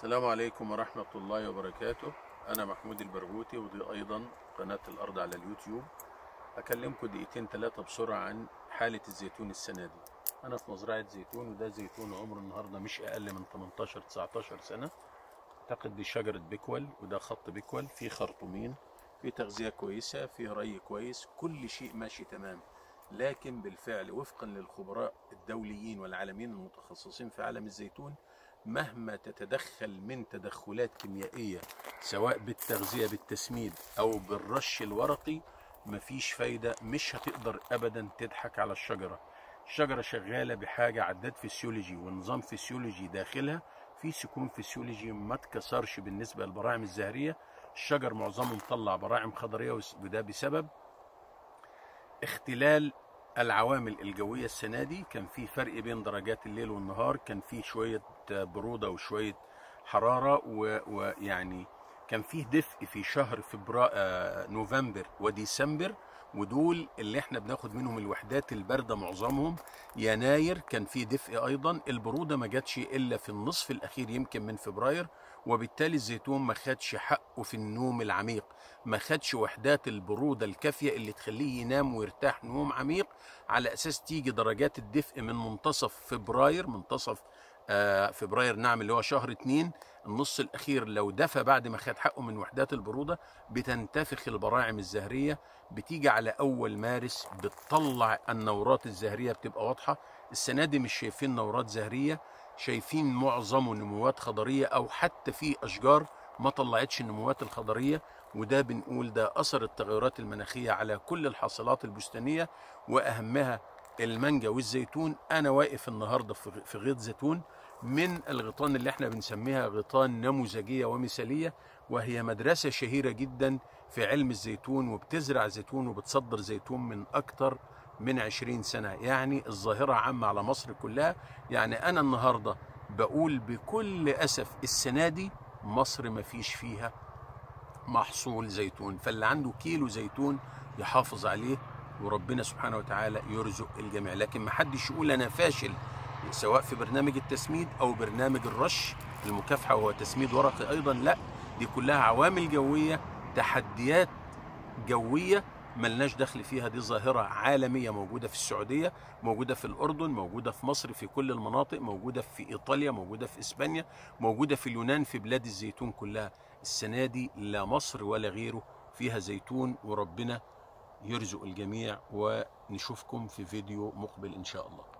السلام عليكم ورحمة الله وبركاته أنا محمود البرغوثي ودي أيضا قناة الأرض على اليوتيوب أكلمكم دقيقتين ثلاثة بسرعة عن حالة الزيتون السنة دي أنا في مزرعة زيتون وده زيتون عمره النهاردة مش أقل من 18 19 سنة أعتقد دي شجرة بيكول وده خط بيكول فيه خرطومين في تغذية كويسة فيه ري كويس كل شيء ماشي تمام لكن بالفعل وفقا للخبراء الدوليين والعالميين المتخصصين في عالم الزيتون مهما تتدخل من تدخلات كيميائية سواء بالتغذية بالتسميد أو بالرش الورقي مفيش فايدة مش هتقدر أبدا تضحك على الشجرة الشجرة شغالة بحاجة عداد فسيولوجي ونظام فسيولوجي داخلها في سكون فسيولوجي ما اتكسرش بالنسبة للبراعم الزهرية الشجر معظمه مطلع براعم خضرية وده بسبب اختلال العوامل الجوية السنة دي كان في فرق بين درجات الليل والنهار كان في شوية برودة وشوية حرارة ويعني كان فيه دفء في شهر فبراير نوفمبر وديسمبر ودول اللي احنا بناخد منهم الوحدات الباردة معظمهم يناير كان فيه دفء ايضا البرودة ما جاتش الا في النصف الاخير يمكن من فبراير وبالتالي الزيتون ما خدش حقه في النوم العميق ما خدش وحدات البرودة الكافية اللي تخليه ينام ويرتاح نوم عميق على اساس تيجي درجات الدفء من منتصف فبراير منتصف آه فبراير نعم اللي هو شهر اتنين النص الاخير لو دفى بعد ما خد حقه من وحدات البرودة بتنتفخ البراعم الزهرية بتيجي على اول مارس بتطلع النورات الزهرية بتبقى واضحة السنة دي مش شايفين نورات زهرية شايفين معظمه نموات خضرية او حتى في اشجار ما طلعتش النموات الخضرية وده بنقول ده اثر التغيرات المناخية على كل الحاصلات البستانية واهمها المانجا والزيتون انا واقف النهارده في غيط زيتون من الغيطان اللي احنا بنسميها غيطان نموذجيه ومثاليه وهي مدرسه شهيره جدا في علم الزيتون وبتزرع زيتون وبتصدر زيتون من اكتر من 20 سنه يعني الظاهره عامه على مصر كلها يعني انا النهارده بقول بكل اسف السنه دي مصر ما فيش فيها محصول زيتون فاللي عنده كيلو زيتون يحافظ عليه وربنا سبحانه وتعالى يرزق الجميع لكن ما حدش يقول انا فاشل سواء في برنامج التسميد او برنامج الرش المكافحه وهو تسميد ورقي ايضا لا دي كلها عوامل جويه تحديات جويه ملناش دخل فيها دي ظاهرة عالمية موجودة في السعودية موجودة في الأردن موجودة في مصر في كل المناطق موجودة في إيطاليا موجودة في إسبانيا موجودة في اليونان في بلاد الزيتون كلها السنة دي لا مصر ولا غيره فيها زيتون وربنا يرزق الجميع ونشوفكم في فيديو مقبل إن شاء الله